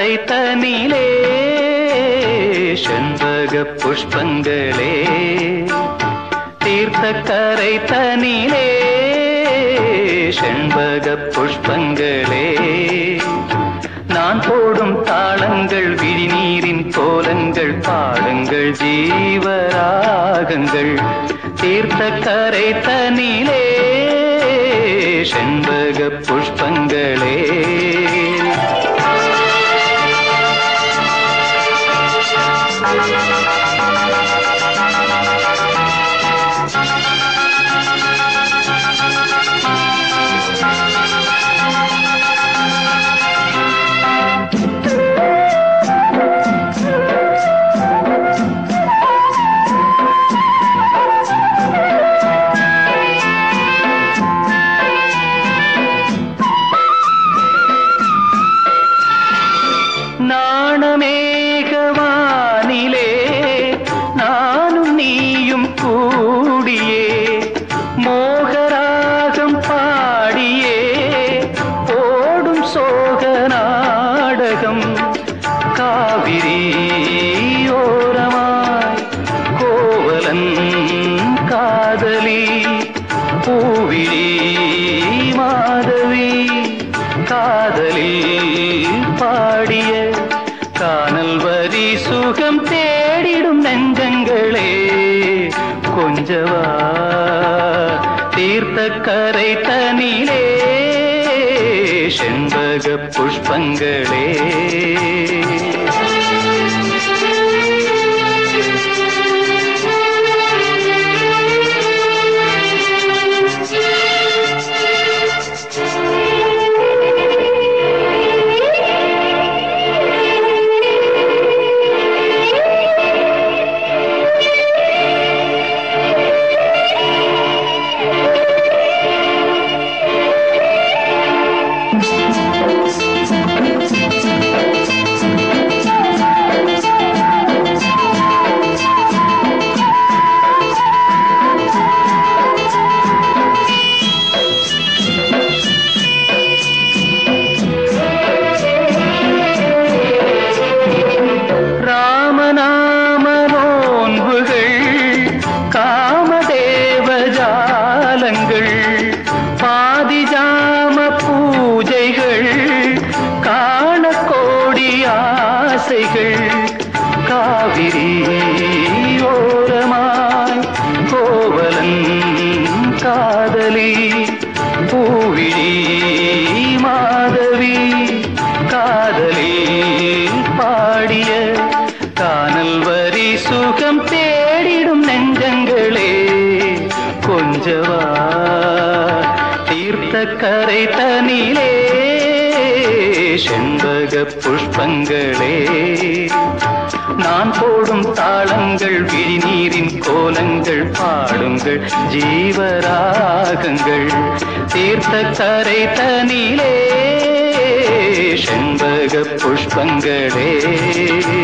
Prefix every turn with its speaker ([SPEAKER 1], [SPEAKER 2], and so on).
[SPEAKER 1] கரை தனிலே செண்பக புஷ்பங்களே தீர்த்த கரை தனிலே செண்பக புஷ்பங்களே நான் போடும் தாளங்கள் விழிநீரின் கோலங்கள் பாடுங்கள் ஜீவராகங்கள் தீர்த்த கரை தனிலே செண்பக புஷ்பங்களே நாணமேகவானிலே நானும் நீயும் கூடியே மோகராகம் பாடியே ஓடும் சோக நாடகம் காவிரி ஓரமாய் கோவலன் காதலி பூவிழி மாதவி காதலில் பாடிய காணல் வரி சுகம் தேடிடும் நெஞ்சங்களே கொஞ்சவா தீர்த்த கரை தனிலே செண்பக புஷ்பங்களே ராமநாம நோன்புகள் காமதேவ ஜாலங்கள் பாதிஜாம பூஜைகள் காண கோடி ஆசைகள் காவிரி ஓரமாய் கோவலன் காதலி பூவிழி மாதவி காதலி பாடிய காணல் வரி சுகம் தேடிடும் நெஞ்சங்களே கொஞ்சவா தீர்த்த கரை தனிலே செண்பக புஷ்பங்களே நான் போடும் தாளங்கள் விழிநீரின் கோலங்கள் பாடுங்கள் ஜீவராகங்கள் தீர்த்த கரை தனிலே செண்பக புஷ்பங்களே